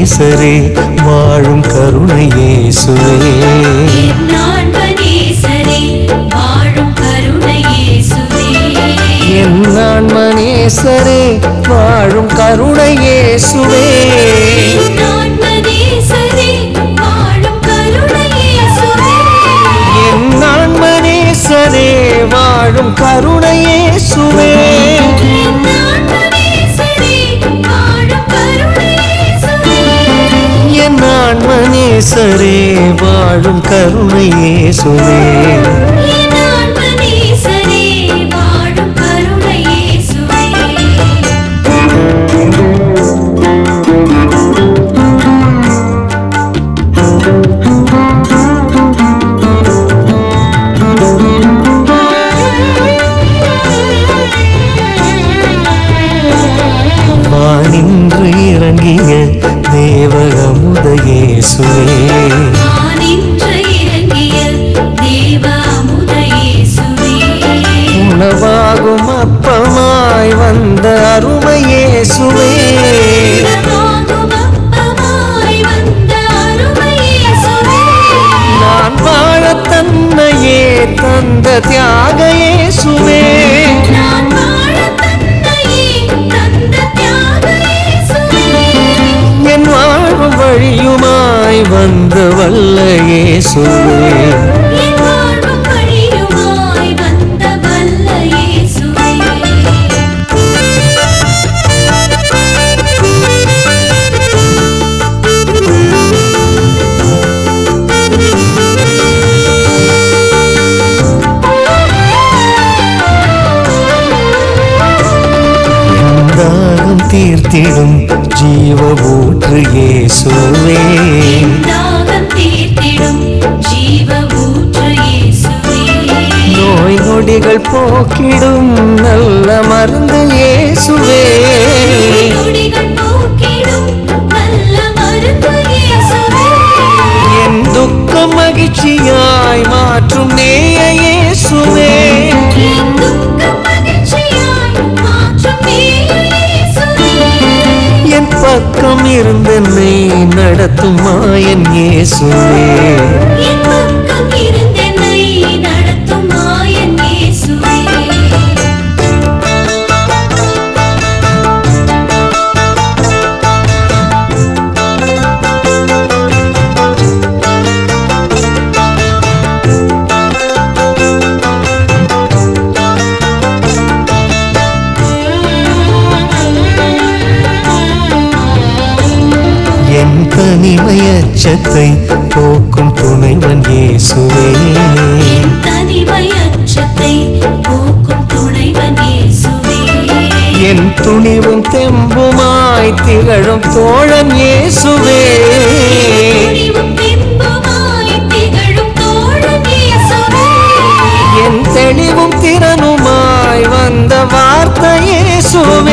நேசரே வாழும் கருணை இயேசுவே என்னான்மனேசரே வாழும் கருணை இயேசுவே என் ஆன்மனேசரே வாழும் கருணை இயேசுவே என்னான்மனேசரே வாழும் கருணை இயேசுவே என் ஆன்மனேசரே வாழும் கருணை இயேசுவே என்னான்மனேசரே வாழும் கருணை இயேசுவே என் ஆன்மனேசரே வாழும் கருணை இயேசுவே என்னான்மனேசரே வாழும் கருணை இயேசுவே வானின்று இறங்கிய தேவகமுத இயேசுவே வானின்று இறங்கிய தேவ அமுத இயேசுவே உணவாகும் அப்பமாய் வந்த அருமை இயேசுவே உணவாகும் அப்பமாய் வந்த அருமை இயேசுவே நான் வாழ தன்னையே தந்த தியாக இயேசுவே நான் வாழ தன்னையே தந்த தியாக இயேசுவே என் வாழ்வும் வழியுமாய் வந்த வல்ல இயேசுவே என் வாழ்வும் வழியுமாய் வந்த வல்ல இயேசுவே தாகம் தீர்த்திடும் ஜீவ ஊற்று இயேசுவே தாகம் தீர்த்திடும் ஜீவ ஊற்று இயேசுவே நோய் நொடிகள் போக்கிடும் நல்ல மருந்து இயேசுவே நொடிகள் போக்கிடும் நல்ல மருந்து இயேசுவே என் துக்கம் மகிழ்ச்சியாய் மாற்றும் நேய இயேசுவே என் துக்கம் மகிழ்ச்சியாய் மாற்றும் நேய இயேசுவே என் பக்கம் இருந்தென்னை நடத்தும் மாயன் இயேசுவே என் பக்கம் இருந்தென்னை நடத்தும் மாயன் இயேசுவே என் தனிமை அச்சத்தை போக்கும் துணைவன் இயேசுவே என் தனிமை அச்சத்தை போக்கும் துணைவன் இயேசுவே என் துணிவும் தெம்புமாய் திகழும் தோழன் இயேசுவே துணிவும் பிம்புமாய் திகழும் தோழன் இயேசுவே என் தெளிவும் திறனுமாய் வந்த வார்த்தை இயேசுவே